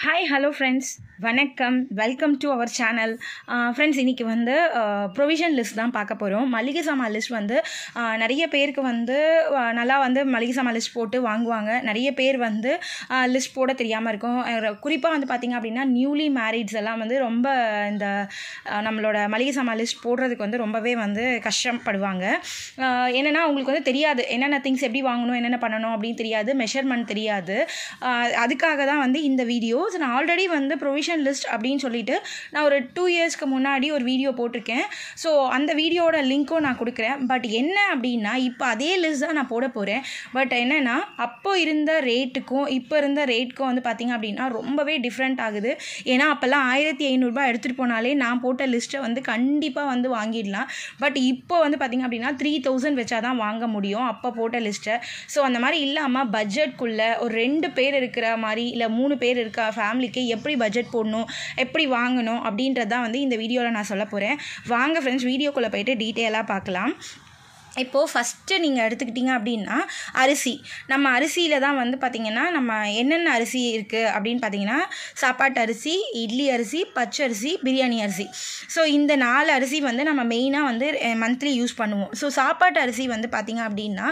hi hello friends வணக்கம் welcome to our channel friends இன்றைக்கி வந்து ப்ரொவிஷன் லிஸ்ட் தான் பார்க்க போகிறோம் மளிகை சாமான் லிஸ்ட் வந்து ஆஹ், நிறைய பேருக்கு வந்து ஆஹ், நல்லா வந்து மளிகை சாமான் லிஸ்ட் போட்டு வாங்குவாங்க நிறைய பேர் வந்து லிஸ்ட் போட தெரியாமல் இருக்கும் குறிப்பாக வந்து பார்த்திங்க அப்படின்னா நியூலி மேரிட்ஸ் எல்லாம் வந்து ரொம்ப இந்த ஆஹ், நம்மளோட மளிகை சாமான் லிஸ்ட் போடுறதுக்கு வந்து ரொம்பவே வந்து கஷ்டப்படுவாங்க ஆஹ், என்னன்னா அவங்களுக்கு வந்து தெரியாது என்னென்ன திங்ஸ் எப்படி வாங்கணும் என்னென்ன பண்ணணும் அப்படின்னு தெரியாது மெஷர்மெண்ட் தெரியாது ஆஹ், அதுக்காக தான் வந்து இந்த வீடியோஸ் நான் ஆல்ரெடி வந்து ப்ரொவிஷன் லிஸ்ட் அப்படின்னு சொல்லிட்டு நான் ஒரு டூ இயர்ஸ்க்கு முன்னாடி ஒரு வீடியோ போட்டிருக்கேன் ஸோ அந்த வீடியோட லிங்க்கும் நான் கொடுக்குறேன் பட் என்ன அப்படின்னா இப்போ அதே லிஸ்ட் தான் நான் போட போகிறேன் பட் என்னென்னா அப்போ இருந்த ரேட்டுக்கும் இப்போ இருந்த ரேட்டுக்கும் வந்து பார்த்திங்க அப்படின்னா ரொம்பவே டிஃப்ரெண்ட் ஆகுது ஏன்னா அப்போல்லாம் ஆயிரத்தி ஐநூறுரூபா எடுத்துகிட்டு போனாலே நான் போட்ட லிஸ்ட்டை வந்து கண்டிப்பாக வந்து வாங்கிடலாம் பட் இப்போ வந்து பார்த்திங்க அப்படின்னா த்ரீ தௌசண்ட் வச்சா தான் வாங்க முடியும் அப்போ போட்ட லிஸ்ட்டை ஸோ அந்த மாதிரி இல்லாமல் பட்ஜெட்குள்ளே ஒரு ரெண்டு பேர் இருக்கிற மாதிரி இல்லை மூணு பேர் இருக்க ஃபேமிலிக்கு எப்படி பட்ஜெட் போடணும் எப்படி வாங்கணும் அப்படின்றது தான் வந்து இந்த வீடியோவில் நான் சொல்ல போகிறேன் வாங்க ஃப்ரெண்ட்ஸ் வீடியோக்குள்ளே போயிட்டு டீட்டெயிலாக பார்க்கலாம் இப்போது ஃபஸ்ட்டு நீங்கள் எடுத்துக்கிட்டிங்க அப்படின்னா அரிசி நம்ம அரிசியில் தான் வந்து பார்த்திங்கன்னா நம்ம என்னென்ன அரிசி இருக்குது அப்படின்னு பார்த்தீங்கன்னா சாப்பாட்டு அரிசி இட்லி அரிசி பச்சரிசி பிரியாணி அரிசி ஸோ இந்த நாலு அரிசி வந்து நம்ம மெயினாக வந்து மந்த்லி யூஸ் பண்ணுவோம் ஸோ சாப்பாட்டு அரிசி வந்து பார்த்திங்க அப்படின்னா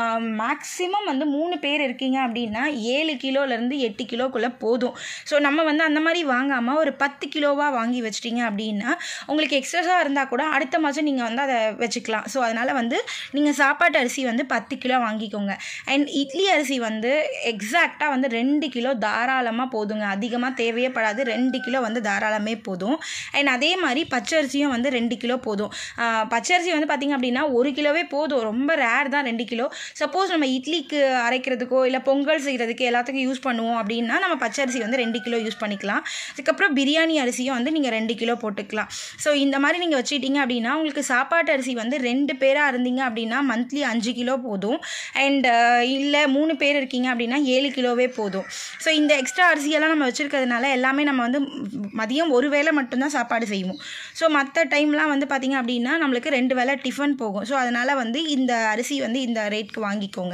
மேக்ஸிமம் வந்து மூணு பேர் இருக்கீங்க அப்படின்னா ஏழு கிலோலேருந்து எட்டு கிலோக்குள்ளே போதும் ஸோ நம்ம வந்து அந்த மாதிரி வாங்காமல் ஒரு பத்து கிலோவாக வாங்கி வச்சிட்டிங்க அப்படின்னா உங்களுக்கு எக்ஸஸாக இருந்தால் கூட அடுத்த மாதம் நீங்கள் வந்து அதை வச்சுக்கலாம் ஸோ அதனால் வந்து நீங்கள் சாப்பாட்டு அரிசி வந்து பத்து கிலோ வாங்கிக்கோங்க அண்ட் இட்லி அரிசி வந்து எக்ஸாக்டாக வந்து ரெண்டு கிலோ தாராளமாக போதுங்க அதிகமாக தேவையே படாது ரெண்டு கிலோ வந்து தாராளமே போதும் அண்ட் அதே மாதிரி பச்சரிசியும் வந்து ரெண்டு கிலோ போதும் ஆஹ் பச்சரிசி வந்து பார்த்திங்க அப்படின்னா ஒரு கிலோவே போதும் ரொம்ப ரேர் தான் ரெண்டு கிலோ சப்போஸ் நம்ம இட்லிக்கு அரைக்கிறதுக்கோ இல்லை பொங்கல் செய்கிறதுக்கு எல்லாத்துக்கும் யூஸ் பண்ணுவோம் அப்படின்னா நம்ம பச்சரிசி வந்து ரெண்டு கிலோ யூஸ் பண்ணிக்கலாம் அதுக்கப்புறம் பிரியாணி அரிசியும் வந்து நீங்கள் ரெண்டு கிலோ போட்டுக்கலாம் ஸோ இந்த மாதிரி நீங்கள் வச்சுக்கிட்டீங்க அப்படின்னா உங்களுக்கு சாப்பாட்டு அரிசி வந்து ரெண்டு பேராக இருந்தீங்க அப்படின்னா மந்த்லி அஞ்சு கிலோ போதும் அண்ட் இல்லை மூணு பேர் இருக்கீங்க அப்படின்னா ஏழு கிலோவே போதும் ஸோ இந்த எக்ஸ்ட்ரா அரிசியெல்லாம் நம்ம வச்சுருக்கிறதுனால எல்லாமே நம்ம வந்து மதியம் ஒரு வேளை மட்டும்தான் சாப்பாடு செய்வோம் ஸோ மற்ற டைம்லாம் வந்து பார்த்திங்க அப்படின்னா நம்மளுக்கு ரெண்டு வேளை டிஃபன் போகும் ஸோ அதனால் வந்து இந்த அரிசி வந்து இந்த ரேட்க்கு வாங்கிக்கோங்க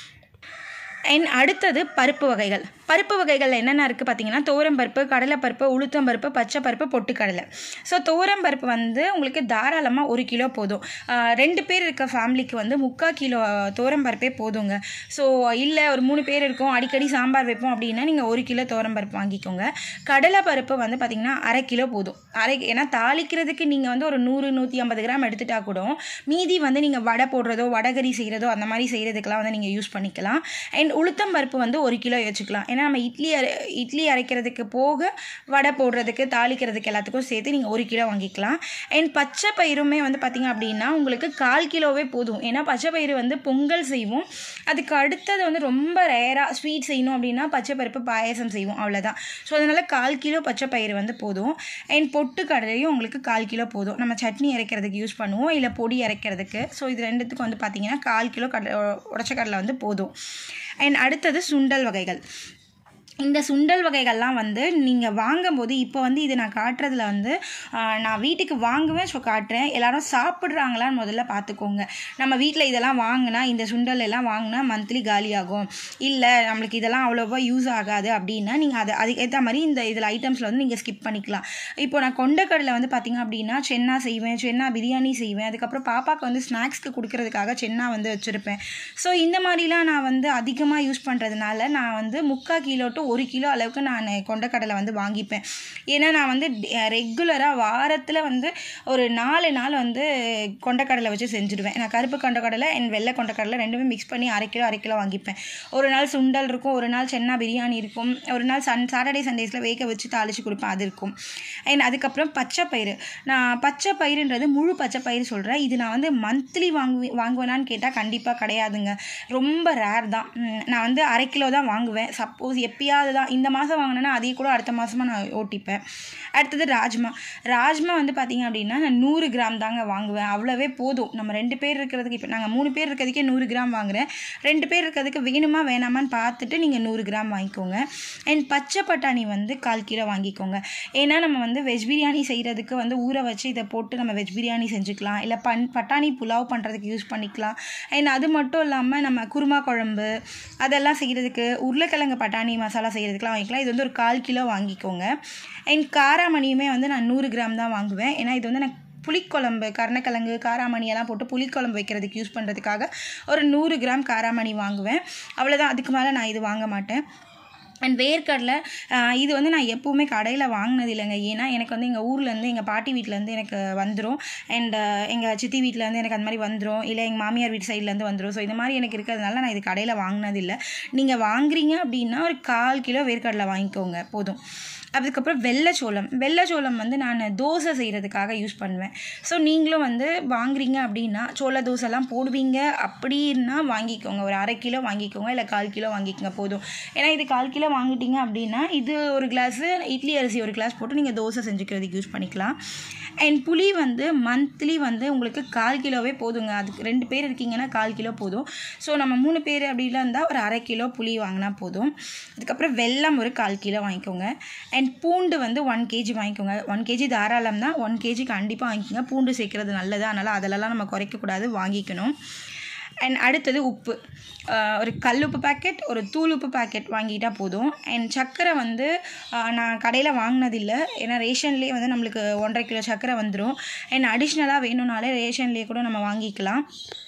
அண்ட் அடுத்தது பருப்பு வகைகள் பருப்பு வகைகள் என்னென்ன இருக்குது பார்த்தீங்கன்னா துவரம்பருப்பு கடலைப்பருப்பு உளுத்தம்பருப்பு பச்சைப்பருப்பு பொட்டுக்கடலை ஸோ துவரம்பருப்பு வந்து உங்களுக்கு தாராளமாக ஒரு கிலோ போதும் ஆஹ் ரெண்டு பேர் இருக்க ஃபேமிலிக்கு வந்து முக்கால் கிலோ துவரம்பருப்பே போதுங்க ஸோ இல்லை ஒரு மூணு பேர் இருக்கோம் அடிக்கடி சாம்பார் வைப்போம் அப்படின்னா நீங்கள் ஒரு கிலோ துவரம்பருப்பு வாங்கிக்கோங்க கடலைப்பருப்பு வந்து பார்த்திங்கன்னா அரை கிலோ போதும் அரை ஏன்னா தாளிக்கிறதுக்கு நீங்கள் வந்து ஒரு நூறு நூற்றி ஐம்பது கிராம் எடுத்துட்டா கூட மீதி வந்து நீங்கள் வடை போடுறதோ வடகரி செய்கிறதோ அந்த மாதிரி செய்கிறதுக்கெலாம் வந்து நீங்கள் யூஸ் பண்ணிக்கலாம் அண்ட் உளுத்தம் பருப்பு வந்து ஒரு கிலோ வச்சுக்கலாம் ஏன்னா நம்ம இட்லி அரை இட்லி அரைக்கிறதுக்கு போக வடை போடுறதுக்கு தாளிக்கிறதுக்கு எல்லாத்துக்கும் சேர்த்து நீங்கள் ஒரு கிலோ வாங்கிக்கலாம் அண்ட் பச்சை பயிறுமே வந்து பார்த்திங்க அப்படின்னா உங்களுக்கு கால் கிலோவே போதும் ஏன்னா பச்சை பயிறு வந்து பொங்கல் செய்வோம் அதுக்கு அடுத்தது வந்து ரொம்ப ரேராக ஸ்வீட் செய்யணும் அப்படின்னா பச்சை பருப்பு பாயசம் செய்வோம் அவ்வளோதான் ஸோ அதனால் கால் கிலோ பச்சை பயிறு வந்து போதும் அண்ட் பொட்டுக்கடலையும் உங்களுக்கு கால் கிலோ போதும் நம்ம சட்னி அரைக்கிறதுக்கு யூஸ் பண்ணுவோம் இல்லை பொடி அரைக்கிறதுக்கு ஸோ இது ரெண்டுத்துக்கும் வந்து பார்த்திங்கன்னா கால் கிலோ கடலை உடச்ச கடலை வந்து போதும் அண்ட் அடுத்தது சுண்டல் வகைகள் இந்த சுண்டல் வகைகள்லாம் வந்து நீங்கள் வாங்கும்போது இப்போ வந்து இது நான் காட்டுறதுல வந்து ஆஹ், நான் வீட்டுக்கு வாங்குவேன் ஸோ காட்டுறேன் எல்லாரும் சாப்பிட்றாங்களான்னு முதல்ல பார்த்துக்கோங்க நம்ம வீட்டில் இதெல்லாம் வாங்கினா இந்த சுண்டல் எல்லாம் வாங்கினா மந்த்லி காலியாகும் இல்லை நம்மளுக்கு இதெல்லாம் அவ்வளோவா யூஸ் ஆகாது அப்படின்னா நீங்கள் அதை அதுக்கேற்ற மாதிரி இந்த இதில் ஐட்டம்ஸில் வந்து நீங்கள் ஸ்கிப் பண்ணிக்கலாம் இப்போ நான் கொண்டக்கடலை வந்து பார்த்திங்க அப்படின்னா சென்னா செய்வேன் சென்னா பிரியாணி செய்வேன் அதுக்கப்புறம் பாப்பாவுக்கு வந்து ஸ்நாக்ஸ்க்கு கொடுக்கறதுக்காக சென்னா வந்து வச்சுருப்பேன் ஸோ இந்த மாதிரிலாம் நான் வந்து அதிகமாக யூஸ் பண்ணுறதுனால நான் வந்து முக்கால் கிலோ டு ஒரு கிலோ அளவுக்கு நான் கொண்டக்கடலை வந்து வாங்கிப்பேன் ஏன்னா நான் வந்து ரெகுலராக வாரத்தில் வந்து ஒரு நாலு நாள் வந்து கொண்டக்கடலை வச்சு செஞ்சுடுவேன் நான் கருப்பு கொண்டக்கடலை அண்ட் வெள்ளை கொண்டக்கடலை ரெண்டுமே மிக்ஸ் பண்ணி அரை கிலோ அரை கிலோ வாங்கிப்பேன் ஒரு நாள் சுண்டல் இருக்கும் ஒரு நாள் சென்னா பிரியாணி இருக்கும் ஒரு நாள் சன் சாட்டர்டே சண்டேஸில் வேக வச்சு தாளித்து கொடுப்பேன் அது இருக்கும் அண்ட் அதுக்கப்புறம் பச்சை பயிறு நான் பச்சை பயிறுன்றது முழு பச்சை பயிறு சொல்கிறேன் இது நான் வந்து மந்த்லி வாங்குவேன் வாங்குவேனான்னு கேட்டால் கண்டிப்பாக கிடையாதுங்க ரொம்ப ரேர் தான் உம், நான் வந்து அரை கிலோ தான் வாங்குவேன் சப்போஸ் எப்பயாவது தான் இந்த மாதம் வாங்கினேன்னா அதே கூட அடுத்த மாதமாக நான் ஓட்டிப்பேன் அடுத்தது ராஜ்மா ராஜ்மா வந்து பார்த்திங்க அப்படின்னா நான் நூறு கிராம் தாங்க வாங்குவேன் அவ்வளோவே போதும் நம்ம ரெண்டு பேர் இருக்கிறதுக்கு இப்போ நாங்கள் மூணு பேர் இருக்கிறதுக்கே நூறு கிராம் வாங்குறேன் ரெண்டு பேர் இருக்கிறதுக்கு வேணுமா வேணாமான்னு பார்த்துட்டு நீங்கள் நூறு கிராம் வாங்கிக்கோங்க அண்ட் பச்சை பட்டாணி வந்து கால் கிலோ வாங்கிக்கோங்க ஏன்னா நம்ம வந்து வெஜ் பிரியாணி செய்கிறதுக்கு வந்து ஊற வச்சு இதை போட்டு நம்ம வெஜ் பிரியாணி செஞ்சுக்கலாம் இல்லை பன் பட்டாணி புலாவ் பண்ணுறதுக்கு யூஸ் பண்ணிக்கலாம் அண்ட் அது மட்டும் இல்லாமல் நம்ம குருமா குழம்பு அதெல்லாம் செய்கிறதுக்கு உருளைக்கிழங்கு பட்டாணி மசாலா மசாலா செய்கிறதுக்குலாம் வாங்கிக்கலாம் இது வந்து ஒரு கால் கிலோ வாங்கிக்கோங்க அண்ட் காராமணியுமே வந்து நான் நூறு கிராம் தான் வாங்குவேன் ஏன்னா இது வந்து நான் புளிக்குழம்பு கருணக்கிழங்கு காராமணி எல்லாம் போட்டு புளிக்குழம்பு வைக்கிறதுக்கு யூஸ் பண்ணுறதுக்காக ஒரு நூறு கிராம் காராமணி வாங்குவேன் அவ்வளோதான் அதுக்கு மேலே நான் இது வாங்க மாட்டேன் அண்ட் வேர்க்கடலை ஆஹ் இது வந்து நான் எப்போவுமே கடையில் வாங்கினது இல்லைங்க ஏன்னா எனக்கு வந்து எங்கள் ஊர்லேருந்து எங்கள் பாட்டி வீட்டிலேருந்து எனக்கு வந்துடும் அண்ட் எங்கள் சித்தி வீட்டிலேருந்து எனக்கு அந்த மாதிரி வந்துடும் இல்லை எங்கள் மாமியார் வீட்டு சைட்லேருந்து வந்துடும் ஸோ இந்த மாதிரி எனக்கு இருக்கிறதுனால நான் இது கடையில் வாங்கினது இல்லை நீங்கள் வாங்குறீங்க அப்படின்னா ஒரு கால் கிலோ வேர்க்கடலை வாங்கிக்கோங்க போதும் அதுக்கப்புறம் வெள்ளைச்சோளம் வெள்ளைச்சோளம் வந்து நான் தோசை செய்கிறதுக்காக யூஸ் பண்ணுவேன் ஸோ நீங்களும் வந்து வாங்குறீங்க அப்படின்னா சோள தோசைலாம் போடுவீங்க அப்படின்னா வாங்கிக்கோங்க ஒரு அரை கிலோ வாங்கிக்கோங்க இல்லை கால் கிலோ வாங்கிக்கோங்க போதும் ஏன்னா இது கால் கிலோ வாங்கிட்டீங்க அப்படின்னா இது ஒரு கிளாஸு இட்லி அரிசி ஒரு கிளாஸ் போட்டு நீங்கள் தோசை செஞ்சுக்கிறதுக்கு யூஸ் பண்ணிக்கலாம் அண்ட் புளி வந்து மந்த்லி வந்து உங்களுக்கு கால் கிலோவே போதுங்க அதுக்கு ரெண்டு பேர் இருக்கீங்கன்னா கால் கிலோ போதும் ஸோ நம்ம மூணு பேர் அப்படிலாம் இருந்தால் ஒரு அரை கிலோ புளி வாங்கினா போதும் அதுக்கப்புறம் வெல்லம் ஒரு கால் கிலோ வாங்கிக்கோங்க அண்ட் பூண்டு வந்து ஒன் கேஜி வாங்கிக்கோங்க ஒன் கேஜி தாராளம் தான் ஒன் கேஜி கண்டிப்பாக வாங்கிக்கோங்க பூண்டு சேர்க்குறது நல்லது அதனால் அதிலலாம் நம்ம குறைக்கக்கூடாது வாங்கிக்கணும் அண்ட் அடுத்தது உப்பு ஆஹ் ஒரு கல் உப்பு பாக்கெட் ஒரு தூள் உப்பு பாக்கெட் வாங்கிட்டா போதும் அண்ட் சர்க்கரை வந்து ஆஹ் நான் கடையில் வாங்கினதில்லை ஏன்னா ரேஷன்லேயே வந்து நம்மளுக்கு ஒன்றரை கிலோ சர்க்கரை வந்துடும் அண்ட் அடிஷ்னலாக வேணும்னாலே ரேஷன்லேயே கூட நம்ம வாங்கிக்கலாம்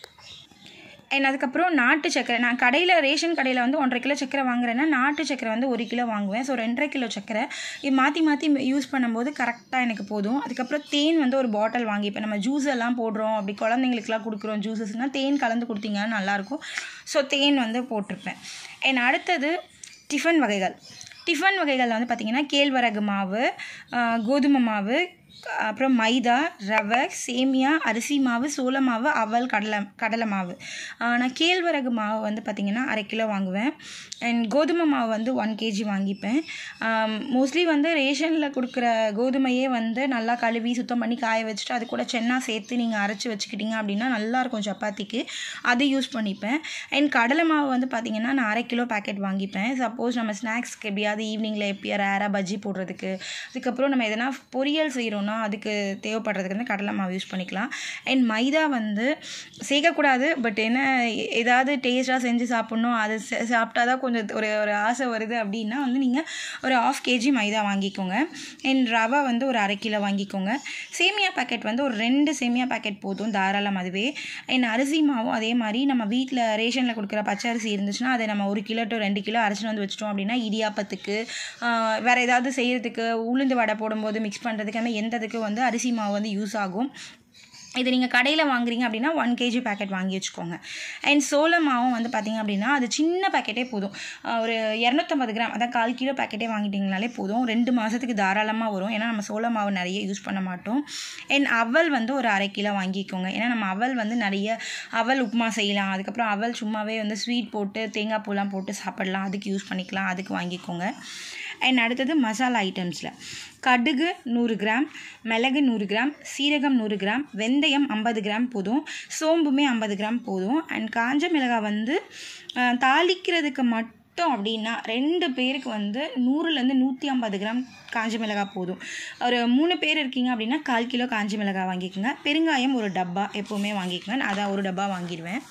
அண்ட் அதுக்கப்புறம் நாட்டு சக்கரை நான் கடையில் ரேஷன் கடையில் வந்து ஒன்றரை கிலோ சக்கரை வாங்குறேன்னா நாட்டு சக்கரை வந்து ஒரு கிலோ வாங்குவேன் ஸோ ரெண்டரை கிலோ சக்கரை இது மாற்றி மாற்றி யூஸ் பண்ணும்போது கரெக்டாக எனக்கு போதும் அதுக்கப்புறம் தேன் வந்து ஒரு பாட்டில் வாங்கிப்பேன் நம்ம ஜூஸ் எல்லாம் போடுறோம் அப்படி குழந்தைங்களுக்குலாம் கொடுக்குறோம் ஜூஸஸ்னால் தேன் கலந்து கொடுத்தீங்கன்னா நல்லாயிருக்கும் ஸோ தேன் வந்து போட்டிருப்பேன் அண்ட் அடுத்தது டிஃபன் வகைகள் டிஃபன் வகைகளில் வந்து பார்த்திங்கன்னா கேழ்வரகு மாவு ஆஹ் கோதுமை மாவு அப்புறம் மைதா ரவை சேமியா அரிசி மாவு சோள மாவு அவல் கடலை கடலை மாவு ஆஹ் நான் கேழ்வரகு மாவு வந்து பார்த்திங்கன்னா அரை கிலோ வாங்குவேன் அண்ட் கோதுமை மாவு வந்து ஒன் கேஜி வாங்கிப்பேன் மோஸ்ட்லி வந்து ரேஷனில் கொடுக்குற கோதுமையே வந்து நல்லா கழுவி சுத்தம் பண்ணி காய வச்சுட்டு அது கூட சென்னா சேர்த்து நீங்கள் அரைச்சி வச்சுக்கிட்டீங்க அப்படின்னா நல்லாயிருக்கும் சப்பாத்திக்கு அது யூஸ் பண்ணிப்பேன் அண்ட் கடலை மாவு வந்து பார்த்திங்கன்னா நான் அரை கிலோ பேக்கெட் வாங்கிப்பேன் சப்போஸ் நம்ம ஸ்நாக்ஸ்க்கு எப்படியாவது ஈவினிங்கில் எப்படியா ரேராக பஜ்ஜி போடுறதுக்கு அதுக்கப்புறம் நம்ம எதனா பொரியல் செய்கிறோன்னா அதுக்கு தேவைப்படுறதுக்கு வந்து கடலை மாவு யூஸ் பண்ணிக்கலாம் அண்ட் மைதா வந்து சேர்க்கக்கூடாது பட் என்ன எ- ஏதாவது டேஸ்ட்டாக செஞ்சு சாப்பிட்ணும் அது சா- சாப்பிட்டா தான் கொஞ்சம் ஒரு ஒரு ஆசை வருது அப்படின்னா வந்து நீங்கள் ஒரு ஆஃப் கேஜி மைதா வாங்கிக்கோங்க அண்ட் ரவை வந்து ஒரு அரை கிலோ வாங்கிக்கோங்க சேமியா பாக்கெட் வந்து ஒரு ரெண்டு சேமியா பாக்கெட் போதும் தாராளம் அதுவே அண்ட் அரிசி மாவும் அதே மாதிரி நம்ம வீட்டில் ரேஷனில் கொடுக்குற பச்சை அரிசி இருந்துச்சுன்னா அதை நம்ம ஒரு கிலோ டு ரெண்டு கிலோ அரைச்சிட்டு வந்து வச்சிட்டோம் அப்படின்னா இடியாப்பத்துக்கு ஆஹ், வேற ஏதாவது செய்கிறதுக்கு உளுந்து வடை போடும்போது மிக்ஸ் பண்ணுறதுக்கு அந்த எந்ததுக்கு வந்து அரிசி மாவு வந்து யூஸ் ஆகும் இது நீங்கள் கடையில் வாங்குறீங்க அப்படின்னா ஒன் கேஜி பேக்கெட் வாங்கி வச்சுக்கோங்க அண்ட் சோள மாவும் வந்து பார்த்தீங்க அப்படின்னா அது சின்ன பேக்கெட்டே போதும் ஆஹ் ஒரு இரநூத்தம்பது கிராம் அதான் கால் கிலோ பேக்கெட்டே வாங்கிட்டீங்கனாலே போதும் ரெண்டு மாதத்துக்கு தாராளமாக வரும் ஏன்னா நம்ம சோள மாவு நிறைய யூஸ் பண்ண மாட்டோம் அண்ட் அவல் வந்து ஒரு அரை கிலோ வாங்கிக்கோங்க ஏன்னா நம்ம அவல் வந்து நிறைய அவல் உப்புமா செய்யலாம் அதுக்கப்புறம் அவல் சும்மாவே வந்து ஸ்வீட் போட்டு தேங்காய் பூலாம் போட்டு சாப்பிடலாம் அதுக்கு யூஸ் பண்ணிக்கலாம் அதுக்கு வாங்கிக்கோங்க அண்ட் அடுத்தது மசாலா ஐட்டம்ஸில் கடுகு நூறு கிராம் மிளகு நூறு கிராம் சீரகம் நூறு கிராம் வெந்தயம் ஐம்பது கிராம் போதும் சோம்புமே ஐம்பது கிராம் போதும் அண்ட் காஞ்ச மிளகாய் வந்து அஹ், தாளிக்கிறதுக்கு மட்டும் அப்படின்னா ரெண்டு பேருக்கு வந்து நூறுலேருந்து நூற்றி ஐம்பது கிராம் காஞ்ச மிளகாய் போதும் ஒரு மூணு பேர் இருக்கீங்க அப்படின்னா கால் கிலோ காஞ்ச மிளகாய் வாங்கிக்கோங்க பெருங்காயம் ஒரு டப்பா எப்போவுமே வாங்கிக்கோங்க நான் அதான் ஒரு டப்பா வாங்கிடுவேன்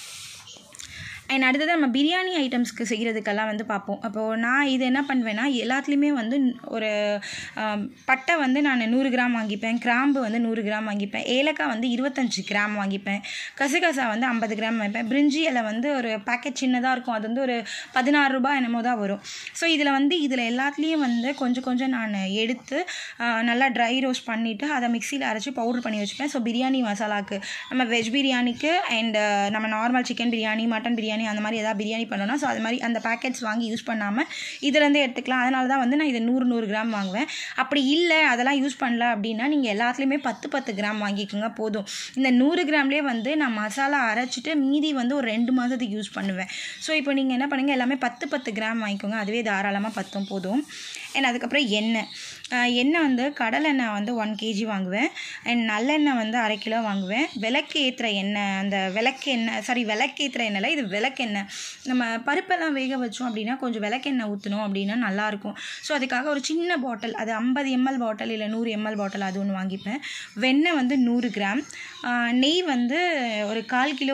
அண்ட் அடுத்தது நம்ம பிரியாணி ஐட்டம்ஸ்க்கு செய்கிறதுக்கெல்லாம் வந்து பார்ப்போம் அப்போது நான் இது என்ன பண்ணுவேன்னா எல்லாத்துலேயுமே வந்து ஒரு ஆம், பட்டை வந்து நான் நூறு கிராம் வாங்கிப்பேன் கிராம்பு வந்து நூறு கிராம் வாங்கிப்பேன் ஏலக்காய் வந்து இருபத்தஞ்சி கிராம் வாங்கிப்பேன் கசகசா வந்து ஐம்பது கிராம் வாங்கிப்பேன் பிரிஞ்சி இலை வந்து ஒரு பேக்கெட் சின்னதாக இருக்கும் அது வந்து ஒரு பதினாறு ரூபாய் என்னமோ தான் வரும் ஸோ இதில் வந்து இதில் எல்லாத்துலேயும் வந்து கொஞ்சம் கொஞ்சம் நான் எடுத்து ஆ, நல்லா ட்ரை ரோஸ்ட் பண்ணிவிட்டு அதை மிக்சியில் அரைச்சி பவுடர் பண்ணி வச்சுப்பேன் ஸோ பிரியாணி மசாலாக்கு நம்ம வெஜ் பிரியாணிக்கு அண்ட் நம்ம normal chicken biryani mutton biryani அந்த மாதிரி ஏதாவது பிரியாணி பண்ணோம்னா ஸோ அது மாதிரி அந்த பேக்கெட்ஸ் வாங்கி யூஸ் பண்ணாமல் இதுலேருந்து எடுத்துக்கலாம் அதனால தான் வந்து நான் இது நூறு நூறு கிராம் வாங்குவேன் அப்படி இல்லை அதெல்லாம் யூஸ் பண்ணல அப்படின்னா நீங்கள் எல்லாத்துலேயுமே பத்து பத்து கிராம் வாங்கிக்கோங்க போதும் இந்த நூறு கிராம்லேயே வந்து நான் மசாலா அரைச்சிட்டு மீதி வந்து ஒரு ரெண்டு மாதத்துக்கு யூஸ் பண்ணுவேன் ஸோ இப்போ நீங்கள் என்ன பண்ணுங்கள் எல்லாமே பத்து பத்து கிராம் வாங்கிக்கோங்க அதுவே தாராளமாக பத்தும் போதும் அண்ட் அதுக்கப்புறம் எண்ணெய் ஆஹ் எண்ணெய் வந்து கடலெண்ணெய் வந்து ஒன் கேஜி வாங்குவேன் அண்ட் நல்லெண்ணெய் வந்து அரை கிலோ வாங்குவேன் விளக்கு ஏற்றுற எண்ணெய் அந்த விளக்கு எண்ணெய் சாரி விளக்கு ஏற்றுற எண்ணெயில் இது விளக்கெண்ணெய் நம்ம பருப்பெல்லாம் வேக வச்சோம் அப்படின்னா கொஞ்சம் விளக்கெண்ணெய் ஊற்றணும் அப்படின்னா நல்லாயிருக்கும் ஸோ அதுக்காக ஒரு சின்ன பாட்டில் அது ஐம்பது எம்எல் பாட்டில் இல்லை நூறு எம்எல் பாட்டில் அது ஒன்று வாங்கிப்பேன் வெண்ணெய் வந்து நூறு கிராம் ஆஹ் நெய் வந்து ஒரு கால் கிலோ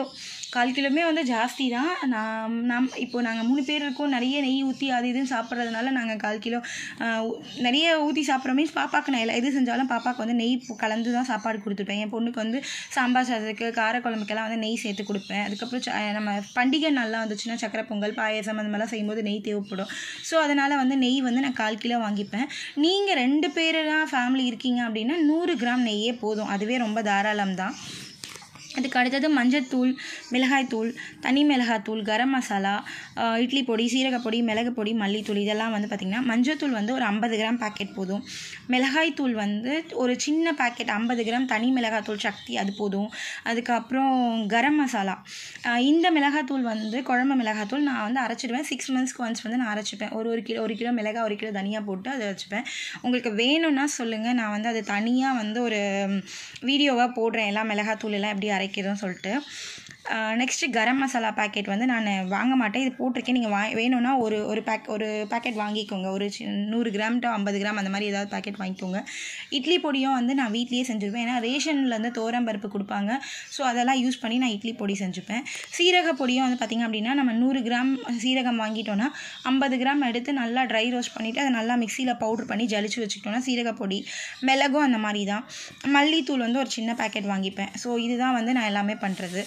கால் கிலோமே வந்து ஜாஸ்தி தான் நான் நம் இப்போ நாங்கள் மூணு பேர் இருக்கோம் நிறைய நெய் ஊற்றி அது இதுன்னு சாப்பிட்றதுனால நாங்கள் கால் கிலோ ஆஹ், ஊ- நிறைய ஊற்றி சாப்பிட்ற மீன்ஸ் பாப்பாக்கு நான் எல்லா எது செஞ்சாலும் பாப்பாக்கு வந்து நெய் பு- கலந்து தான் சாப்பாடு கொடுத்துப்பேன் என் பொண்ணுக்கு வந்து சாம்பார் சாதத்துக்கு காரக்குழம்புக்கெல்லாம் வந்து நெய் சேர்த்து கொடுப்பேன் அதுக்கப்புறம் ச- நம்ம பண்டிகை நல்லா வந்துச்சுன்னா சக்கரை பொங்கல் பாயசம் அந்த மாதிரிலாம் செய்யும்போது நெய் தேவைப்படும் ஸோ அதனால் வந்து நெய் வந்து நான் கால் கிலோ வாங்கிப்பேன் நீங்கள் ரெண்டு பேர் தான் ஃபேமிலி இருக்கீங்க அப்படின்னா நூறு கிராம் நெய்யே போதும் அதுவே ரொம்ப தாராளம் தான் அதுக்கு அடுத்தது மஞ்சத்தூள் மிளகாய்த்தூள் தனி மிளகாத்தூள் கரம் மசாலா ஆஹ் இட்லி பொடி சீரகப்பொடி மிளகு பொடி மல்லித்தூள் இதெல்லாம் வந்து பார்த்திங்கன்னா மஞ்சத்தூள் வந்து ஒரு ஐம்பது கிராம் பாக்கெட் போதும் மிளகாய்த்தூள் வந்து ஒரு சின்ன பாக்கெட் ஐம்பது கிராம் தனி மிளகாத்தூள் சக்தி அது போதும் அதுக்கப்புறம் கரம் மசாலா ஆஹ் இந்த மிளகாத்தூள் வந்து குழம்பு மிளகாத்தூள் நான் வந்து அரைச்சிடுவேன் சிக்ஸ் மந்த்ஸ்க்கு ஒன்ஸ் வந்து நான் அரைச்சிப்பேன் ஒரு ஒரு கிலோ ஒரு கிலோ மிளகா ஒரு கிலோ தனியாக போட்டு அதை வச்சுப்பேன் உங்களுக்கு வேணும்னா சொல்லுங்கள் நான் வந்து அது தனியாக வந்து ஒரு வீடியோவாக போடுறேன் எல்லாம் மிளகாத்தூள் எல்லாம் எப்படி அரைக்கிறதுன்னு சொல்லிட்டு நெக்ஸ்ட்டு கரம் மசாலா பாக்கெட் வந்து நான் வாங்க மாட்டேன் இது போட்டிருக்கேன் நீங்கள் வா வேணும்னா ஒரு ஒரு பேக் ஒரு பேக்கெட் வாங்கிக்கோங்க ஒரு சி- நூறு கிராம் டு ஐம்பது கிராம் அந்த மாதிரி ஏதாவது பேக்கெட் வாங்கிக்கோங்க இட்லி பொடியும் வந்து நான் வீட்லேயே செஞ்சுருப்பேன் ஏன்னா ரேஷன்லேருந்து தோரம் பருப்பு கொடுப்பாங்க ஸோ அதெல்லாம் யூஸ் பண்ணி நான் இட்லி பொடி செஞ்சுப்பேன் சீரக பொடியும் வந்து பார்த்திங்க அப்படின்னா நம்ம நூறு கிராம் சீரகம் வாங்கிட்டோன்னா ஐம்பது கிராம் எடுத்து நல்லா ட்ரை ரோஸ்ட் பண்ணிவிட்டு அதை நல்லா மிக்சியில் பவுடர் பண்ணி ஜலிச்சு வச்சுக்கிட்டோன்னா சீரக பொடி மிளகும் அந்த மாதிரி தான் மல்லித்தூள் வந்து ஒரு சின்ன பேக்கெட் வாங்கிப்பேன் ஸோ இதுதான் வந்து நான் எல்லாமே பண்ணுறது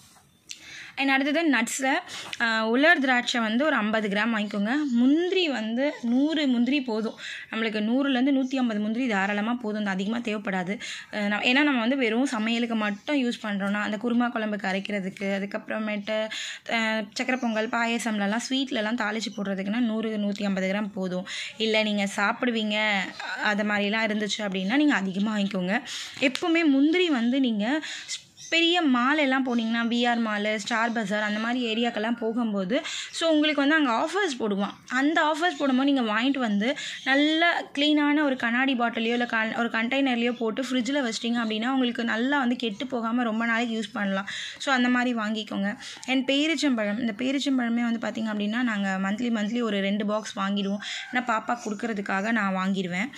அண்ட் அடுத்தது நட்ஸில் உலர் திராட்சை வந்து ஒரு ஐம்பது கிராம் வாங்கிக்கோங்க முந்திரி வந்து நூறு முந்திரி போதும் நம்மளுக்கு நூறுலேருந்து நூற்றி ஐம்பது முந்திரி தாராளமாக போதும் அது அதிகமாக தேவைப்படாது அஹ் நம்ம ஏன்னா நம்ம வந்து வெறும் சமையலுக்கு மட்டும் யூஸ் பண்ணுறோன்னா அந்த குருமா குழம்புக்கு அரைக்கிறதுக்கு அதுக்கப்புறமேட்டு அஹ், சக்கரை பொங்கல் பாயசம்லலாம் ஸ்வீட்லலாம் தாளித்து போடுறதுக்குன்னா நூறு நூற்றி ஐம்பது கிராம் போதும் இல்லை நீங்கள் சாப்பிடுவீங்க அது மாதிரிலாம் இருந்துச்சு அப்படின்னா நீங்கள் அதிகமாக வாங்கிக்கோங்க எப்போவுமே முந்திரி வந்து நீங்கள் பெரிய மால் எல்லாம் போனீங்கன்னா விஆர் மால் ஸ்டார் பஜார் அந்த மாதிரி ஏரியாக்கெல்லாம் போகும்போது ஸோ உங்களுக்கு வந்து அங்கே ஆஃபர்ஸ் போடுவான் அந்த ஆஃபர்ஸ் போடும்போது நீங்கள் வாங்கிட்டு வந்து நல்ல க்ளீனான ஒரு கண்ணாடி பாட்டிலையோ இல்லை கன் ஒரு கண்டெய்னர்லையோ போட்டு ஃப்ரிட்ஜில் வச்சிட்டிங்க அப்படின்னா உங்களுக்கு நல்லா வந்து கெட்டு போகாமல் ரொம்ப நாளைக்கு யூஸ் பண்ணலாம் ஸோ அந்த மாதிரி வாங்கிக்கோங்க அண்ட் பேரிச்சம்பழம் இந்த பேரிச்சம்பழமே வந்து பார்த்திங்க அப்படின்னா நாங்கள் மந்த்லி மந்த்லி ஒரு ரெண்டு பாக்ஸ் வாங்கிடுவோம் ஏன்னா பாப்பா கொடுக்கறதுக்காக நான் வாங்கிடுவேன்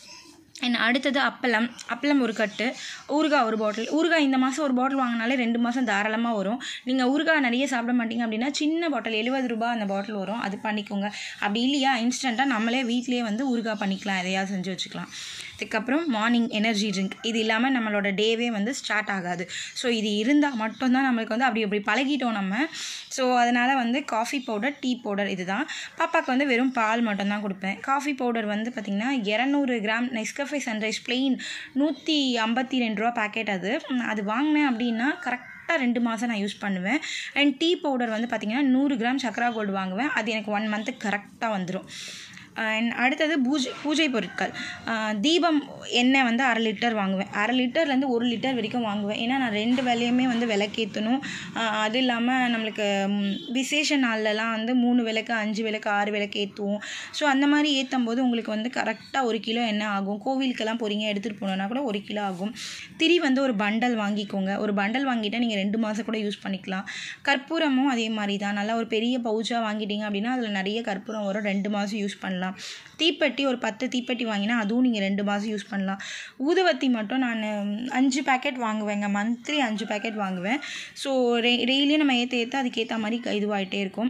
அண்ட் அடுத்தது அப்பளம் அப்பளம் ஒரு கட்டு ஊறுகாய் ஒரு பாட்டில் ஊறுகாய் இந்த மாதம் ஒரு பாட்டில் வாங்கினாலே ரெண்டு மாதம் தாராளமாக வரும் நீங்கள் ஊறுகாய் நிறைய சாப்பிட மாட்டீங்க அப்படின்னா சின்ன பாட்டில் எழுபது ரூபாய் அந்த பாட்டில் வரும் அது பண்ணிக்கோங்க அப்படி இல்லையா இன்ஸ்டண்ட்டாக நம்மளே வீட்லேயே வந்து ஊறுகாய் பண்ணிக்கலாம் எதையாவது செஞ்சு வச்சுக்கலாம் அதுக்கப்புறம் மார்னிங் எனர்ஜி ட்ரிங்க் இது இல்லாமல் நம்மளோட டேவே வந்து ஸ்டார்ட் ஆகாது ஸோ இது இருந்தால் மட்டும்தான் நம்மளுக்கு வந்து அப்படி அப்படி பழகிட்டோம் நம்ம ஸோ அதனால் வந்து காஃபி பவுடர் டீ பவுடர் இதுதான் பாப்பாவுக்கு வந்து வெறும் பால் மட்டும்தான் கொடுப்பேன் காஃபி பவுடர் வந்து பார்த்திங்கன்னா இரநூறு கிராம் நெஸ்கஃபே சன்ரைஸ் பிளெயின் நூற்றி ஐம்பத்தி ரெண்டு ரூபா பேக்கெட் அது உம், அது வாங்கினேன் அப்படின்னா கரெக்டாக ரெண்டு மாதம் நான் யூஸ் பண்ணுவேன் அண்ட் டீ பவுடர் வந்து பார்த்திங்கன்னா நூறு கிராம் சக்ரா கோல்டு வாங்குவேன் அது எனக்கு ஒன் மந்த்துக்கு கரெக்டாக வந்துடும் அண்ட் அடுத்தது பூஜை பூஜை பொருட்கள் அஹ் தீபம் எண்ணெய் வந்து அரை லிட்டர் வாங்குவேன் அரை லிட்டர்லேருந்து ஒரு லிட்டர் வரைக்கும் வாங்குவேன் ஏன்னா நான் ரெண்டு வேலையுமே வந்து விளக்கேற்றணும் அஹ் அது இல்லாமல் நம்மளுக்கு ம், விசேஷ நாள்லலாம் வந்து மூணு விளக்கு அஞ்சு விளக்கு ஆறு விளக்கு ஏற்றுவோம் ஸோ அந்த மாதிரி ஏற்றும் போது உங்களுக்கு வந்து கரெக்டாக ஒரு கிலோ எண்ணெய் ஆகும் கோவிலுக்கெல்லாம் போகிறீங்க எடுத்துகிட்டு போனோன்னா கூட ஒரு கிலோ ஆகும் திரி வந்து ஒரு பண்டல் வாங்கிக்கோங்க ஒரு பண்டல் வாங்கிட்டால் நீங்கள் ரெண்டு மாதம் கூட யூஸ் பண்ணிக்கலாம் கற்பூரமும் அதே மாதிரி தான் நல்லா ஒரு பெரிய பவுச்சாக வாங்கிட்டீங்க அப்படின்னா அதில் நிறைய கற்பூரம் வரும் ரெண்டு மாதம் யூஸ் பண்ணலாம் தீப்பெட்டி ஒரு பத்து தீப்பெட்டி வாங்கினா அதுவும் நீங்கள் ரெண்டு மாதம் யூஸ் பண்ணலாம் ஊதுவத்தி மட்டும் நான் அஞ்சு பேக்கெட் வாங்குவேங்க மந்த்லி அஞ்சு பேக்கெட் வாங்குவேன் ஸோ டெ டெய்லியும் நம்ம ஏற்ற ஏற்ற அதுக்கேற்ற மாதிரி இதுவாகிட்டே இருக்கும்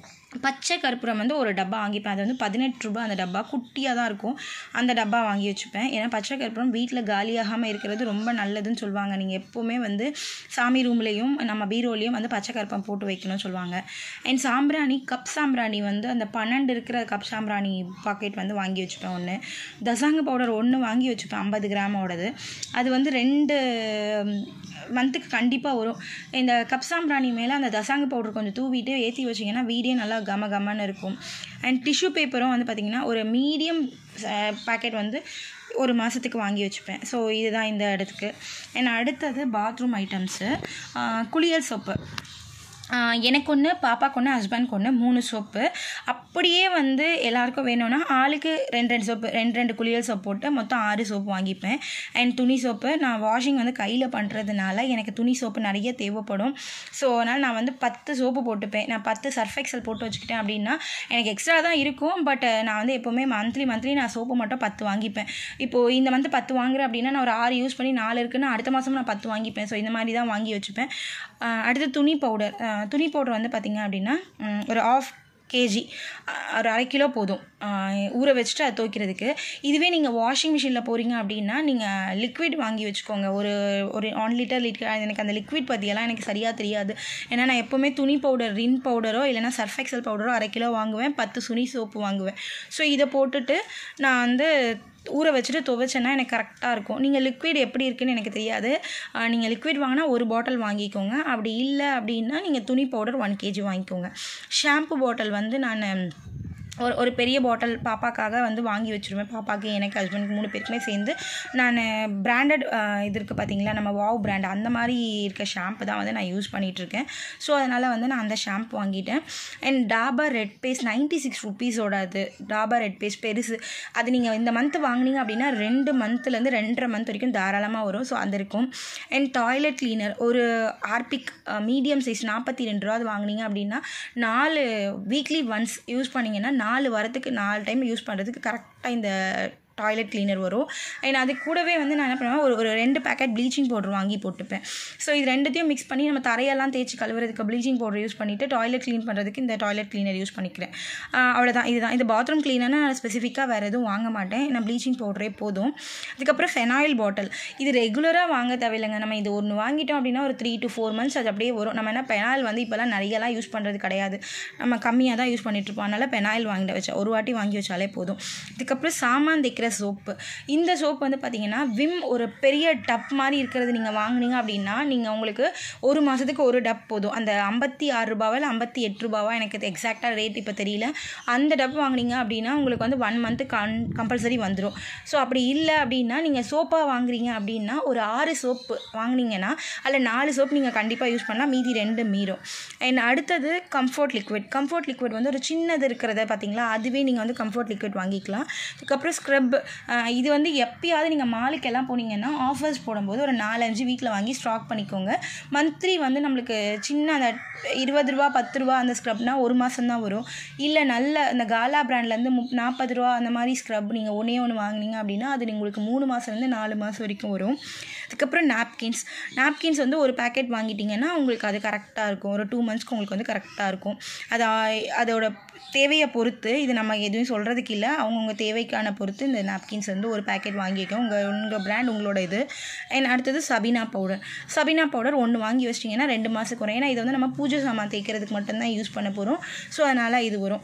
பச்சை கற்பூரம் வந்து ஒரு டப்பா வாங்கிப்பேன் அது வந்து பதினெட்டு ரூபாய் அந்த டப்பா குட்டியாக தான் இருக்கும் அந்த டப்பா வாங்கி வச்சுப்பேன் ஏன்னா பச்சை கற்பூரம் வீட்டில் காலியாகாமல் இருக்கிறது ரொம்ப நல்லதுன்னு சொல்லுவாங்க நீங்கள் எப்போவுமே வந்து சாமி ரூம்லேயும் நம்ம பீரோலையும் வந்து பச்சை கற்பூரம் போட்டு வைக்கணும்னு சொல்லுவாங்க அண்ட் சாம்பிராணி கப் சாம்பிராணி வந்து அந்த பன்னெண்டு இருக்கிற கப் சாம்பிராணி பாக்கெட் வந்து வாங்கி வச்சுப்பேன் ஒன்று தசாங்க பவுடர் ஒன்று வாங்கி வச்சுப்பேன் ஐம்பது கிராமோடது அது வந்து ரெண்டு மந்த்துக்கு கண்டிப்பாக வரும் இந்த கப் சாம்பிராணி மேலே அந்த தசாங்க பவுடர் கொஞ்சம் தூவிட்டு ஏற்றி வச்சிங்கன்னா வீடே நல்லா கம கமன்னு இருக்கும் அண்ட் டிஷ்யூ பேப்பரும் வந்து பார்த்திங்கன்னா ஒரு மீடியம் பேக்கெட் வந்து ஒரு மாதத்துக்கு வாங்கி வச்சுப்பேன் ஸோ இதுதான் இந்த இடத்துக்கு அண்ட் அடுத்தது பாத்ரூம் ஐட்டம்ஸு குளியல் சோப்பு ஆஹ் எனக்கு ஒன்று பாப்பாக்கு ஒன்று ஹஸ்பண்ட்க்கு ஒன்று மூணு சோப்பு அப்படியே வந்து எல்லாருக்கும் வேணும்னா ஆளுக்கு ரெண்டு ரெண்டு சோப்பு ரெண்டு ரெண்டு குளியல் சோப்பு போட்டு மொத்தம் ஆறு சோப்பு வாங்கிப்பேன் அண்ட் துணி சோப்பு நான் வாஷிங் வந்து கையில் பண்ணுறதுனால எனக்கு துணி சோப்பு நிறைய தேவைப்படும் ஸோ அதனால் நான் வந்து பத்து சோப்பு போட்டுப்பேன் நான் பத்து சர்ஃப் எக்ஸல் போட்டு வச்சுக்கிட்டேன் அப்படின்னா எனக்கு எக்ஸ்ட்ரா தான் இருக்கும் பட் நான் வந்து எப்போவுமே மந்த்லி மந்த்லி நான் சோப்பு மட்டும் பத்து வாங்கிப்பேன் இப்போது இந்த மந்த் பத்து வாங்குறேன் அப்படின்னா நான் ஒரு ஆறு யூஸ் பண்ணி நாலு இருக்குன்னா அடுத்த மாதம் நான் பத்து வாங்கிப்பேன் ஸோ இந்த மாதிரி தான் வாங்கி வச்சுப்பேன் ஆஹ் அடுத்து துணி பவுடர் துணி பவுடர் வந்து பார்த்திங்க அப்படின்னா உம், ஒரு ஆஃப் கேஜி ஒரு அரை கிலோ போதும் ஆஹ் ஊற வச்சுட்டு அதை துவைக்கிறதுக்கு இதுவே நீங்கள் வாஷிங் மிஷினில் போகிறீங்க அப்படின்னா நீங்கள் லிக்விட் வாங்கி வச்சுக்கோங்க ஒரு ஒரு ஒன் லிட்டர் லிட்டர் எனக்கு அந்த லிக்விட் பற்றியெல்லாம் எனக்கு சரியாக தெரியாது ஏன்னா நான் எப்போவுமே துணி பவுடர் ரின் பவுடரோ இல்லைனா சர்ஃப் எக்ஸல் பவுடரோ அரை கிலோ வாங்குவேன் பத்து துணி சோப்பு வாங்குவேன் ஸோ இதை போட்டுட்டு நான் வந்து ஊற வச்சுட்டு துவைச்சேன்னா எனக்கு கரெக்டாக இருக்கும் நீங்கள் லிக்விட் எப்படி இருக்குன்னு எனக்கு தெரியாது நீங்கள் லிக்விட் வாங்கினா ஒரு பாட்டில் வாங்கிக்கோங்க அப்படி இல்லை அப்படின்னா நீங்கள் துணி பவுடர் ஒன் கேஜி வாங்கிக்கோங்க ஷாம்பு பாட்டில் வந்து நான் ஒரு ஒரு பெரிய பாட்டில் பாப்பாக்காக வந்து வாங்கி வச்சுருவேன் பாப்பாக்கு எனக்கு ஹஸ்பண்டுக்கு மூணு பேருக்குமே சேர்ந்து நான் பிராண்டட் இது இருக்குது பார்த்தீங்களா நம்ம வாவ் பிராண்ட் அந்த மாதிரி இருக்க ஷாம்பு தான் வந்து நான் யூஸ் பண்ணிகிட்ருக்கேன் ஸோ அதனால் வந்து நான் அந்த ஷாம்பு வாங்கிட்டேன் and Dabur red paste ninety six ருபீஸோட அது டாபர் ரெட் பேஸ்ட் பெருசு அது நீங்கள் இந்த மந்த் வாங்குனீங்க அப்படின்னா ரெண்டு மந்த்லேருந்து ரெண்டரை மந்த் வரைக்கும் தாராளமாக வரும் ஸோ அது இருக்கும் அண்ட் டாய்லெட் கிளீனர் ஒரு ஆர்பிக் மீடியம் சைஸ் நாற்பத்தி ரெண்டு ரூபா அது வாங்குனீங்க அப்படின்னா நாலு வீக்லி ஒன்ஸ் யூஸ் பண்ணிங்கன்னா நாலு வாரத்துக்கு நாலு டைம் யூஸ் பண்ணுறதுக்கு கரெக்டாக இந்த டாய்லெட் கிளீனர் வரும் அண்ட் அது கூடவே வந்து நான் என்ன பண்ணுவேன் ஒரு ஒரு ரெண்டு பேக்கெட் ப்ளீச்சிங் பவுடர் வாங்கி போட்டுப்பேன் ஸோ இது ரெண்டுத்தையும் மிக்ஸ் பண்ணி நம்ம தரையெல்லாம் தேய்ச்சி கழுவுறதுக்கு ப்ளீச்சிங் பவுடர் யூஸ் பண்ணிவிட்டு டாய்லெட் க்ளீன் பண்ணுறதுக்கு இந்த டாய்லெட் கிளீனர் யூஸ் பண்ணிக்கிறேன் ஆஹ் அவ்வளோதான் இதுதான் இது பாத்ரூம் கிளீனர்னா நான் ஸ்பெசிஃபிக்காக வேறு எதுவும் வாங்க மாட்டேன் நான் ப்ளீச்சிங் பவுடரே போதும் அதுக்கப்புறம் ஃபெனாயில் பாட்டில் இது ரெகுலராக வாங்க தேவையில்லைங்க நம்ம இது ஒன்று வாங்கிட்டோம் அப்படின்னா ஒரு த்ரீ டு ஃபோர் மந்த்ஸ் அது அப்படியே வரும் நம்ம என்ன பெனாயில் வந்து இப்போலாம் நிறையலாம் யூஸ் பண்ணுறது கிடையாது நம்ம கம்மியாக தான் யூஸ் பண்ணிட்டு இருப்போம் அதனால் பெனாயில் வாங்கிட்டு வச்சேன் ஒரு வாட்டி வாங்கி வச்சாலே போதும் இதுக்கப்புறம் சாமான் தைக்கிற சோப்பு இந்த சோப் வந்து பார்த்தீங்கன்னா விம் ஒரு பெரிய டப் மாதிரி இருக்கிறது நீங்கள் வாங்குனீங்க அப்படின்னா நீங்கள் உங்களுக்கு ஒரு மாதத்துக்கு ஒரு டப் போதும் அந்த ஐம்பத்தி ஆறு ரூபாவா இல்லை ஐம்பத்தி எட்டு ரூபாவா எனக்கு எக்ஸாக்டாக ரேட் இப்போ தெரியல அந்த டப் வாங்குனீங்க அப்படின்னா உங்களுக்கு வந்து ஒன் மந்த்து கன் கம்பல்சரி வந்துடும் ஸோ அப்படி இல்லை அப்படின்னா நீங்கள் சோப்பாக வாங்குறீங்க அப்படின்னா ஒரு ஆறு சோப்பு வாங்குனீங்கன்னா அதில் நாலு சோப் நீங்கள் கண்டிப்பாக யூஸ் பண்ணலாம் மீதி ரெண்டு மீறும் அண்ட் அடுத்தது கம்ஃபர்ட் லிக்விட் கம்ஃபர்ட் லிக்விட் வந்து ஒரு சின்னது இருக்கிறத பார்த்தீங்களா அதுவே நீங்கள் வந்து கம்ஃபர்ட் லிக்விட் வாங்கிக்கலாம் அதுக்கப்புறம் ஸ்க்ரப் இது வந்து எப்பயாவது நீங்கள் மாலுக்கெல்லாம் போனீங்கன்னா ஆஃபர்ஸ் போடும்போது ஒரு நாலஞ்சு வீக்கில் வாங்கி ஸ்டாக் பண்ணிக்கோங்க மந்த்லி வந்து நம்மளுக்கு சின்ன அந்த இருபது ரூபா பத்து ரூபா அந்த ஸ்க்ரப்னா ஒரு மாதம் தான் வரும் இல்லை நல்ல அந்த காலா பிராண்ட்லேருந்து முப் நாற்பது ரூபா அந்த மாதிரி ஸ்க்ரப் நீங்கள் ஒன்றே ஒன்று வாங்குனீங்க அப்படின்னா அது உங்களுக்கு மூணு மாதத்துலேருந்து நாலு மாதம் வரைக்கும் வரும் அதுக்கப்புறம் நாப்கின்ஸ் நாப்கின்ஸ் வந்து ஒரு பேக்கெட் வாங்கிட்டீங்கன்னா உங்களுக்கு அது கரெக்டாக இருக்கும் ஒரு டூ மந்த்ஸ்க்கு உங்களுக்கு வந்து கரெக்டாக இருக்கும் அது ஆ- அதோட தேவையை பொறுத்து இது நம்ம எதுவும் சொல்கிறதுக்கு இல்லை அவங்கவுங்க தேவைக்கான பொறுத்து இந்த நாப்கின்ஸ் வந்து ஒரு பேக்கெட் வாங்கிக்கோங்க உங்கள் உங்கள் பிராண்ட் உங்களோட இது அண்ட் அடுத்தது சபினா பவுடர் சபினா பவுடர் ஒன்று வாங்கி வச்சிட்டிங்கன்னா ரெண்டு மாதத்துக்கு வரும் ஏன்னா இது வந்து நம்ம பூஜை சாமான் தேய்க்கிறதுக்கு மட்டும்தான் யூஸ் பண்ண போகிறோம் ஸோ அதனால் இது வரும்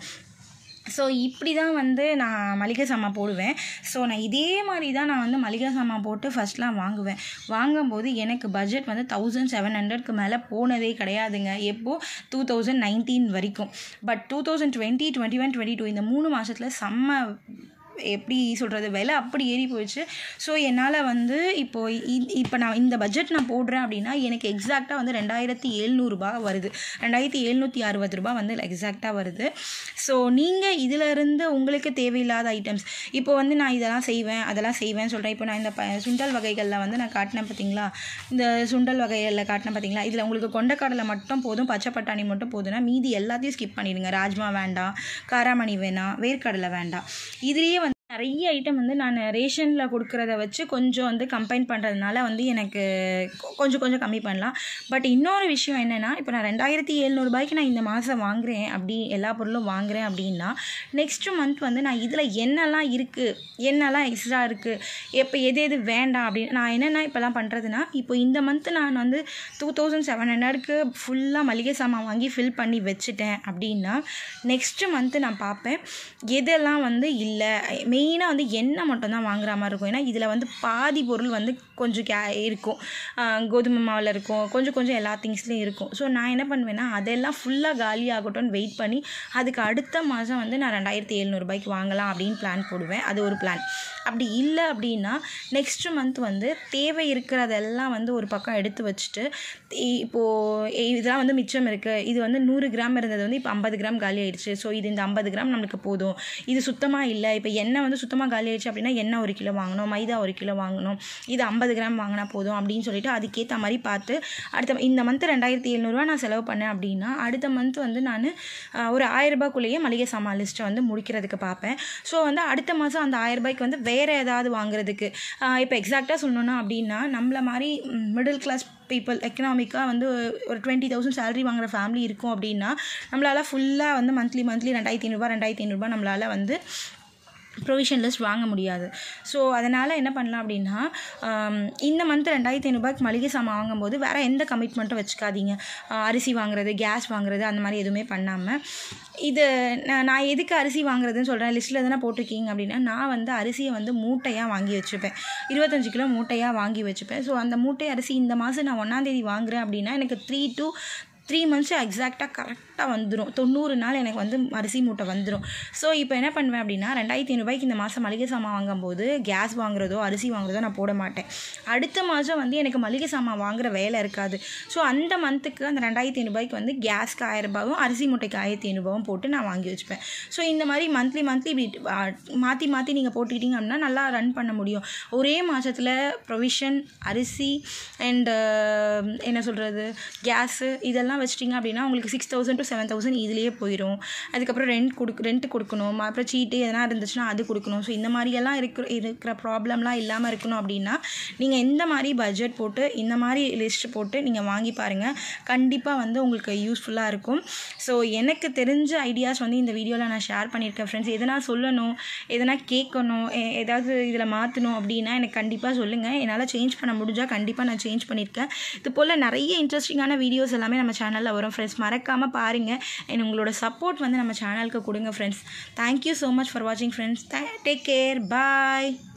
ஸோ இப்படி தான் வந்து நான் மளிகை சாமான் போடுவேன் ஸோ நான் இதே மாதிரி தான் நான் வந்து மளிகை சாமான் போட்டு ஃபஸ்ட்லாம் வாங்குவேன் வாங்கும்போது எனக்கு பட்ஜெட் வந்து தௌசண்ட் செவன் ஹண்ட்ரட்க்கு மேலே போனதே கிடையாதுங்க எப்போ டூ தௌசண்ட் நைன்டீன் வரைக்கும் but two thousand twenty twenty one twenty two இந்த மூணு மாதத்தில் செம்ம எப்படி சொல்கிறது விலை அப்படி ஏறி போயிடுச்சு ஸோ என்னால் வந்து இப்போது இப்போ நான் இந்த பட்ஜெட் நான் போடுறேன் அப்படின்னா எனக்கு எக்ஸாக்டாக வந்து ரெண்டாயிரத்தி எழுநூறுபா வருது ரெண்டாயிரத்தி எழுநூற்றி அறுபது ரூபா வந்து எக்ஸாக்டாக வருது ஸோ நீங்கள் இதிலிருந்து உங்களுக்கு தேவையில்லாத ஐட்டம்ஸ் இப்போ வந்து நான் இதெல்லாம் செய்வேன் அதெல்லாம் செய்வேன் சொல்கிறேன் இப்போ நான் இந்த ப சுண்டல் வகைகளில் வந்து நான் காட்டினேன் பார்த்தீங்களா இந்த சுண்டல் வகைகளில் காட்டினேன் பார்த்தீங்களா இதில் உங்களுக்கு கொண்டக்கடலை மட்டும் போதும் பச்சை பட்டாணி மட்டும் போதும்னா மீதி எல்லாத்தையும் ஸ்கிப் பண்ணிடுங்க ராஜ்மா வேண்டாம் காராமணி வேணாம் வேர்க்கடலை வேண்டாம் இதுலேயே வந்து நிறைய ஐட்டம் வந்து நான் ரேஷனில் கொடுக்குறத வச்சு கொஞ்சம் வந்து கம்பைன் பண்ணுறதுனால வந்து எனக்கு கொ- கொஞ்சம் கொஞ்சம் கம்மி பண்ணலாம் பட் இன்னொரு விஷயம் என்னென்னா இப்போ நான் ரெண்டாயிரத்தி எழுநூறுபாய்க்கு நான் இந்த மாதம் வாங்குறேன் அப்படி எல்லா பொருளும் வாங்குறேன் அப்படின்னா நெக்ஸ்ட் மந்த் வந்து நான் இதில் என்னெல்லாம் இருக்குது என்னெல்லாம் எக்ஸ்ட்ரா இருக்குது எப்போ எது எது வேண்டாம் அப்படின்னு நான் என்னென்ன இப்போலாம் பண்ணுறதுனா இப்போ இந்த மந்த் நான் வந்து டூ தௌசண்ட் செவன் ஹண்ட்ரட்க்கு ஃபுல்லாக மளிகை சாமான் வாங்கி ஃபில் பண்ணி வச்சுட்டேன் அப்படின்னா நெக்ஸ்ட்டு மந்த்து நான் பார்ப்பேன் எதெல்லாம் வந்து இல்லை மெயினாக வந்து எண்ணெய் மட்டும்தான் வாங்குற மாதிரி இருக்கும் ஏன்னா இதில் வந்து பாதி பொருள் வந்து கொஞ்சம் கே இருக்கும் ஆஹ் கோதுமை மாவில் இருக்கும் கொஞ்சம் கொஞ்சம் எல்லா திங்ஸ்லேயும் இருக்கும் ஸோ நான் என்ன பண்ணுவேன்னா அதெல்லாம் ஃபுல்லாக காலி ஆகட்டும்னு வெயிட் பண்ணி அதுக்கு அடுத்த மாதம் வந்து நான் ரெண்டாயிரத்தி எழுநூறுபாய்க்கு வாங்கலாம் அப்படின்னு பிளான் போடுவேன் அது ஒரு பிளான் அப்படி இல்லை அப்படின்னா நெக்ஸ்ட் மந்த் வந்து தேவை இருக்கிறதெல்லாம் வந்து ஒரு பக்கம் எடுத்து வச்சுட்டு இ- இப்போது இதெல்லாம் வந்து மிச்சம் இருக்குது இது வந்து நூறு கிராம் இருந்தது வந்து இப்போ ஐம்பது கிராம் காலி ஆயிடுச்சு ஸோ இது இந்த ஐம்பது கிராம் நம்மளுக்கு போதும் இது சுத்தமாக இல்லை இப்போ எண்ணெய் வந்து சுத்தமாக காலி ஆயிடுச்சு அப்படின்னா எண்ணெய் ஒரு கிலோ வாங்கணும் மைதா ஒரு கிலோ வாங்கணும் இது ஐம்பது கிராம் வாங்கினா போதும் அப்படின்னு சொல்லிட்டு அதுக்கேற்ற மாதிரி பார்த்து அடுத்த இந்த மந்த் ரெண்டாயிரத்தி எழுநூறுவா நான் செலவு பண்ணேன் அப்படின்னா அடுத்த மந்த் வந்து நான் ஒரு ஆயிரம் ரூபாய்க்குள்ளேயே மளிகை சாமான் லிஸ்ட்டை வந்து முடிக்கிறதுக்கு பார்ப்பேன் ஸோ வந்து அடுத்த மாதம் அந்த ஆயிரம் ரூபாய்க்கு வந்து வேறு ஏதாவது வாங்குறதுக்கு இப்போ எக்ஸாக்டாக சொல்லணும்னா அப்படின்னா நம்மள மாதிரி மிடில் கிளாஸ் பீப்புள் எக்கனாமிக்காக வந்து ஒரு டுவெண்ட்டி தௌசண்ட் சேலரி வாங்குற ஃபேமிலி இருக்கும் அப்படின்னா நம்மளால் ஃபுல்லாக வந்து மந்த்லி மந்த்லி ரெண்டாயிரத்தி ஐநூறுரூபா ரெண்டாயிரத்தி ஐநூறுரூபா நம்மளால் வந்து ப்ரொவிஷன் லிஸ்ட் வாங்க முடியாது ஸோ அதனால் என்ன பண்ணலாம் அப்படின்னா ஆம், இந்த மந்த் ரெண்டாயிரத்தி ஐநூறுபாய்க்கு மளிகை சாமான் வாங்கும்போது வேறு எந்த கமிட்மெண்ட்டும் வச்சுக்காதீங்க ஆ, அரிசி வாங்குறது கேஸ் வாங்குறது அந்த மாதிரி எதுவுமே பண்ணாமல் இது நான் நான் எதுக்கு அரிசி வாங்குறதுன்னு சொல்கிறேன் லிஸ்ட்டில் எதனா போட்டிருக்கீங்க அப்படின்னா நான் வந்து அரிசியை வந்து மூட்டையாக வாங்கி வச்சுப்பேன் இருபத்தஞ்சு கிலோ மூட்டையாக வாங்கி வச்சுப்பேன் ஸோ அந்த மூட்டை அரிசி இந்த மாதம் நான் ஒன்றாந்தேதி வாங்குறேன் அப்படின்னா எனக்கு த்ரீ to த்ரீ மந்த்ஸ் எக்ஸாக்டாக கரெக்டாக வந்துடும் தொண்ணூறு நாள் எனக்கு வந்து அரிசி மூட்டை வந்துடும் ஸோ இப்போ என்ன பண்ணுவேன் அப்படின்னா ரெண்டாயிரத்தி ஐநூறுபாய்க்கு இந்த மாதம் மளிகை சாமான் வாங்கும்போது கேஸ் வாங்குறதோ அரிசி வாங்குறதோ நான் போட மாட்டேன் அடுத்த மாதம் வந்து எனக்கு மளிகை சாமான் வாங்குற வேலை இருக்காது ஸோ அந்த மந்த்துக்கு அந்த ரெண்டாயிரத்தி ஐநூறுபாய்க்கு வந்து கேஸ்க்கு ஆயிரம் ரூபாயும் அரிசி மூட்டைக்கு ஆயிரத்தி ஐநூறுபாவும் போட்டு நான் வாங்கி வச்சுப்பேன் ஸோ இந்த மாதிரி மந்த்லி மந்த்லி இப்படி மாற்றி மாற்றி நீங்கள் போட்டுக்கிட்டீங்க அப்படின்னா நல்லா ரன் பண்ண முடியும் ஒரே மாதத்தில் ப்ரொவிஷன் அரிசி அண்டு என்ன சொல்கிறது கேஸு இதெல்லாம் வச்சிட்டிங்க அப்படின்னா உங்களுக்கு six thousand to seven thousand இதுலேயே போயிடும் அதுக்கப்புறம் ரெண்ட் கொடுக்கு ரெண்ட் கொடுக்கணும் அப்புறம் சீட்டு எதனா இருந்துச்சுன்னா அது கொடுக்கணும் ஸோ இந்த மாதிரியெல்லாம் இருக்கிற இருக்கிற ப்ராப்ளம்லாம் இல்லாமல் இருக்கணும் அப்படின்னா நீங்கள் இந்த மாதிரி பட்ஜெட் போட்டு இந்த மாதிரி லிஸ்ட் போட்டு நீங்கள் வாங்கி பாருங்கள் கண்டிப்பாக வந்து உங்களுக்கு யூஸ்ஃபுல்லாக இருக்கும் ஸோ எனக்கு தெரிஞ்ச ஐடியாஸ் வந்து இந்த வீடியோவில் நான் ஷேர் பண்ணியிருக்கேன் ஃப்ரெண்ட்ஸ் எதனா சொல்லணும் எதனா கேட்கணும் எ- ஏதாவது இதில் மாற்றணும் அப்படின்னா எனக்கு கண்டிப்பாக சொல்லுங்கள் என்னால் சேஞ்ச் பண்ண முடிஞ்சால் கண்டிப்பாக நான் சேஞ்ச் பண்ணியிருக்கேன் இது போல் நிறைய இன்ட்ரெஸ்டிங்கான வீடியோஸ் எல்லாமே நம்ம சேனலில் வரும் ஃப்ரெண்ட்ஸ் மறக்காமல் பாருங்கள் and உங்களோட சப்போர்ட் வந்து நம்ம சேனலுக்கு கொடுங்க friends thank you so much for வாட்சிங் ஃப்ரெண்ட்ஸ் டேக் கேர் பாய்